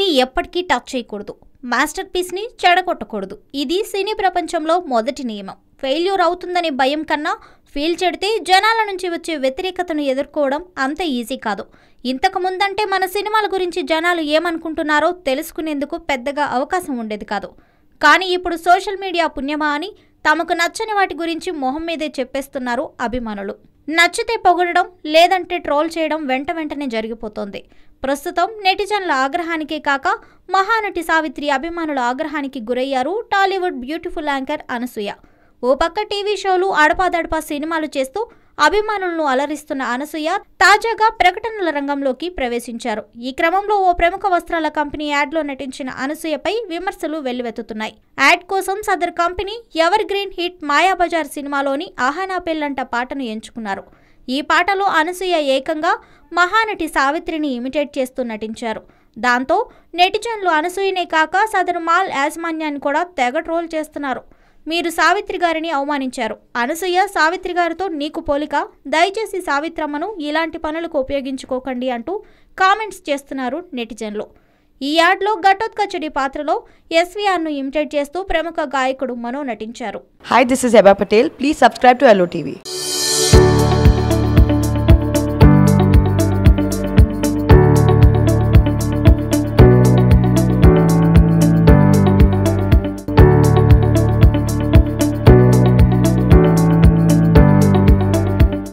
ఎప్పటికీ టచ్ చేయకూడదు మాస్టర్ పీస్ని చెడగొట్టకూడదు ఇది సినీ ప్రపంచంలో మొదటి నియమం ఫెయిల్యూర్ అవుతుందనే భయం కన్నా ఫీల్ చెడితే జనాల నుంచి వచ్చే వ్యతిరేకతను ఎదుర్కోవడం అంత ఈజీ కాదు ఇంతకు ముందంటే మన సినిమాల గురించి జనాలు ఏమనుకుంటున్నారో తెలుసుకునేందుకు పెద్దగా అవకాశం ఉండేది కాదు కానీ ఇప్పుడు సోషల్ మీడియా పుణ్యమా అని తమకు నచ్చని వాటి గురించి మొహం మీదే చెప్పేస్తున్నారు అభిమానులు నచ్చితే పొగడడం లేదంటే ట్రోల్ చేయడం వెంట వెంటనే జరిగిపోతోంది ప్రస్తుతం నెటిజన్ల ఆగ్రహానికే కాక మహానటి సావిత్రి అభిమానుల ఆగ్రహానికి గురయ్యారు టాలీవుడ్ బ్యూటిఫుల్ యాంకర్ అనసూయ ఓ పక్క టీవీ షోలు అడపాదడపా సినిమాలు చేస్తూ అభిమానులను అలరిస్తున్న అనసూయ తాజాగా ప్రకటనల రంగంలోకి ప్రవేశించారు ఈ క్రమంలో ఓ ప్రముఖ వస్త్రాల కంపెనీ యాడ్లో నటించిన అనసూయపై విమర్శలు వెల్లువెత్తుతున్నాయి యాడ్ కోసం సదర్ company evergreen hit Mayabazar సినిమాలోని ఆహానా పెళ్ళంట పాటను ఎంచుకున్నారు ఈ పాటలో అనసూయ ఏకంగా మహానటి సావిత్రిని ఇమిటేట్ చేస్తూ నటించారు దాంతో నెటిజన్లు అనసూయనే కాక సదరు మాల్ యాజమాన్యాన్ని కూడా తెగ ట్రోల్ చేస్తున్నారు మీరు సావిత్రి గారిని అవమానించారు అనసూయ సావిత్రి గారితో నీకు పోలిక దయచేసి సావిత్రమ్మను ఇలాంటి పనులకు ఉపయోగించుకోకండి అంటూ కామెంట్స్ చేస్తున్నారు నెటిజన్లు ఈ యాడ్లో ఘటోత్కచడి పాత్రలో ఎస్వీఆర్ను ఇమిటేట్ చేస్తూ ప్రముఖ గాయకుడు మనో నటించారు Hi, this is Eba Patel. Please subscribe to LOTV.